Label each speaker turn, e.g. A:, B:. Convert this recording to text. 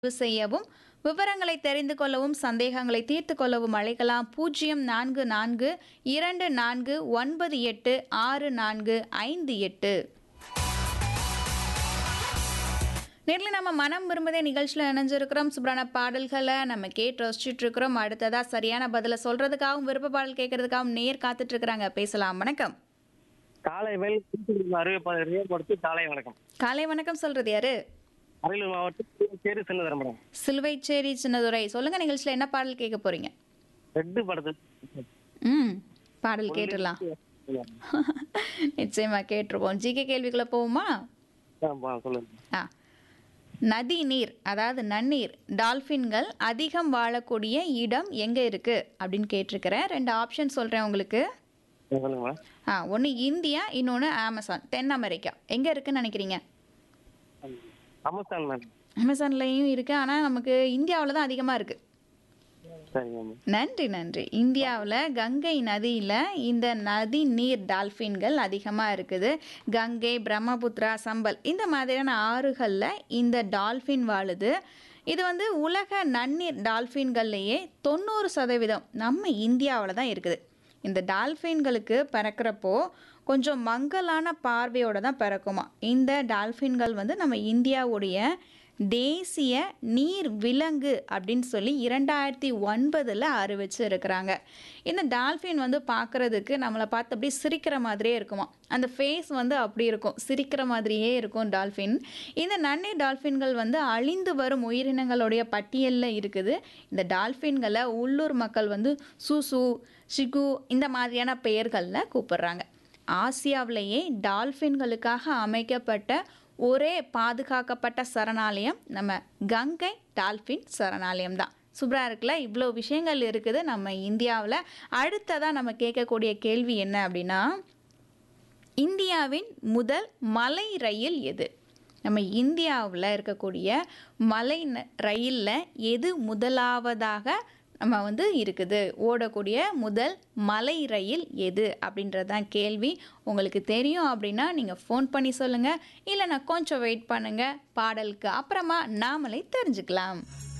A: பதிவு செய்யவும் விவரங்களை தெரிந்து கொள்ளவும் சந்தேகங்களை தீர்த்து கொள்ளவும் அழைக்கலாம் பூஜ்ஜியம் நான்கு நான்கு இரண்டு நான்கு ஒன்பது எட்டு ஆறு நான்கு ஐந்து எட்டு நேரில் நம்ம மனம் விரும்புதே நிகழ்ச்சியில் இணைஞ்சிருக்கிறோம் சூப்பரான பாடல்களை நம்ம கேட்டு ரசிச்சுட்டு இருக்கிறோம் அடுத்ததாக சரியான பதிலை சொல்றதுக்காகவும் விருப்ப பாடல் கேட்கறதுக்காகவும் நேர் காத்துட்டு இருக்கிறாங்க பேசலாம் வணக்கம்
B: காலை வேல் அறிவிப்படுத்தி காலை வணக்கம்
A: காலை வணக்கம் சொல்றது யாரு
B: அரியலூர் மாவட்டம் சேரு சின்னதரம் மேடம்
A: சிலுவைச்சேரி சின்னதுரை சொல்லுங்க நிகழ்ச்சியில் என்ன பாடல் கேட்க போறீங்க
B: ரெட்டு படத்து
A: ம் பாடல் கேட்டுடலாம் நிச்சயமா கேட்டுருவோம் ஜிகே கேள்விக்குள்ள போவோமா
B: சொல்லுங்க
A: ஆ நதி நீர் அதாவது நன்னீர் டால்ஃபின்கள் அதிகம் வாழக்கூடிய இடம் எங்கே இருக்கு அப்படின்னு கேட்டிருக்கிறேன் ரெண்டு ஆப்ஷன் சொல்கிறேன் உங்களுக்கு
B: சொல்லுங்க மேடம்
A: ஆ ஒன்று இந்தியா இன்னொன்று அமேசான் தென் அமெரிக்கா எங்கே இருக்குன்னு நினைக்கிறீங்க
B: அமஸ்தான் மேடம்
A: அமேசான்லேயும் இருக்குது ஆனால் நமக்கு இந்தியாவில் தான் அதிகமாக இருக்குது
B: சரிங்க மேம்
A: நன்றி நன்றி இந்தியாவில் கங்கை நதியில் இந்த நதி நீர் டால்ஃபின்கள் அதிகமாக இருக்குது கங்கை பிரம்மபுத்திரா சம்பல் இந்த மாதிரியான ஆறுகளில் இந்த டால்ஃபின் வாழுது இது வந்து உலக நன்னீர் டால்ஃபின்கள்லேயே தொண்ணூறு சதவீதம் நம்ம இந்தியாவில் தான் இருக்குது இந்த டால்ஃபின்களுக்கு பறக்கிறப்போ கொஞ்சம் மங்கலான பார்வையோட தான் பறக்குமா இந்த டால்ஃபின்கள் வந்து நம்ம இந்தியாவுடைய தேசிய நீர் விலங்கு அப்படின்னு சொல்லி இரண்டாயிரத்தி ஒன்பதில் அறிவிச்சு இருக்கிறாங்க இந்த டால்ஃபின் வந்து பார்க்குறதுக்கு நம்மளை பார்த்து அப்படியே சிரிக்கிற மாதிரியே இருக்குமா அந்த ஃபேஸ் வந்து அப்படி இருக்கும் சிரிக்கிற மாதிரியே இருக்கும் டால்ஃபின் இந்த நன்னீர் டால்ஃபின்கள் வந்து அழிந்து வரும் உயிரினங்களுடைய பட்டியலில் இருக்குது இந்த டால்ஃபின்களை உள்ளூர் மக்கள் வந்து சுசு ஷிகு இந்த மாதிரியான பெயர்களில் கூப்பிடுறாங்க ஆசியாவிலேயே டால்ஃபின்களுக்காக அமைக்கப்பட்ட ஒரே பாதுகாக்கப்பட்ட சரணாலயம் நம்ம கங்கை டால்ஃபின் சரணாலயம் தான் சூப்பராக இருக்குல்ல இவ்வளோ விஷயங்கள் இருக்குது நம்ம இந்தியாவில் அடுத்ததாக நம்ம கேட்கக்கூடிய கேள்வி என்ன அப்படின்னா இந்தியாவின் முதல் மலை ரயில் எது நம்ம இந்தியாவில் இருக்கக்கூடிய மலை ந- ரயிலில் எது முதலாவதாக நம்ம வந்து இருக்குது ஓடக்கூடிய முதல் மலை ரயில் எது அப்படின்றது தான் கேள்வி உங்களுக்கு தெரியும் அப்படின்னா நீங்கள் ஃபோன் பண்ணி சொல்லுங்கள் இல்லைன்னா கொஞ்சம் வெயிட் பண்ணுங்கள் பாடலுக்கு அப்புறமா நாமளே தெரிஞ்சுக்கலாம்